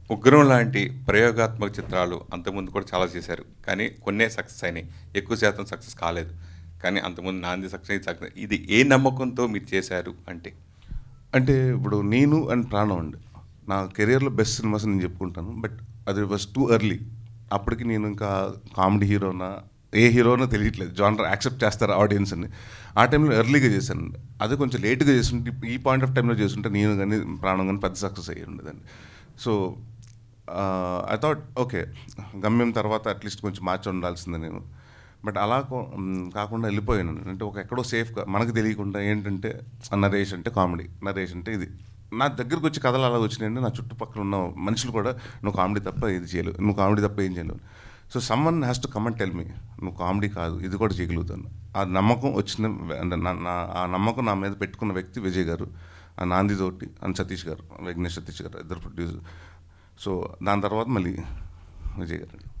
ఉగ్రం లాంటి ప్రయోగాత్మక చిత్రాలు అంతకుముందు కూడా చాలా చేశారు కానీ కొన్నే సక్సెస్ అయినాయి ఎక్కువ శాతం సక్సెస్ కాలేదు కానీ అంతకుముందు నాంది సక్సెస్ సక్సెస్ ఇది ఏ నమ్మకంతో మీరు చేశారు అంటే అంటే ఇప్పుడు నేను అండ్ ప్రాణం అండి నా కెరియర్లో బెస్ట్ సినిమాస్ నేను చెప్పుకుంటాను బట్ అది వాజ్ టూ ఎర్లీ అప్పటికి నేను ఇంకా కామెడీ హీరోనా ఏ హీరోనో తెలియట్లేదు జానర్ యాక్సెప్ట్ చేస్తారు ఆడియన్స్ అని ఆ టైంలో ఎర్లీగా చేశాను అది కొంచెం లేట్గా చేస్తుంటే ఈ పాయింట్ ఆఫ్ టైంలో చేస్తుంటే నేను కానీ ప్రాణం కానీ పెద్ద సక్సెస్ అయ్యి ఉండేదండి సో ఐ థాట్ ఓకే గమ్యం తర్వాత అట్లీస్ట్ కొంచెం మార్చి ఉండాల్సిందే నేను బట్ అలా కో- మ్, కాకుండా వెళ్ళిపోయాను అంటే ఒక ఎక్కడో సేఫ్గా మనకు తెలియకుండా ఏంటంటే నరేష్ అంటే కామెడీ నరేష్ అంటే ఇది నా దగ్గరకు వచ్చి కథలు అలా వచ్చినాయంటే నా చుట్టుపక్కల ఉన్న మనుషులు కూడా నువ్వు కామెడీ తప్ప ఇది చేయలేవు నువ్వు కామెడీ తప్ప ఏం చేయలేవు so someone has to comment tell me నువ్వు కామెడీ కాదు ఇది కూడా చేయగలుగుతాను ఆ నమ్మకం వచ్చిన అంటే నా నా- ఆ నమ్మకం నా మీద పెట్టుకున్న వ్యక్తి విజయ్ గారు ఆ నాంది తోటి అండ్ సతీష్ గారు విఘ్నేష్ సతీష్ గారు ఇద్దరు ప్రొడ్యూసర్ సో దాని తర్వాత మళ్ళీ విజయ్ గారు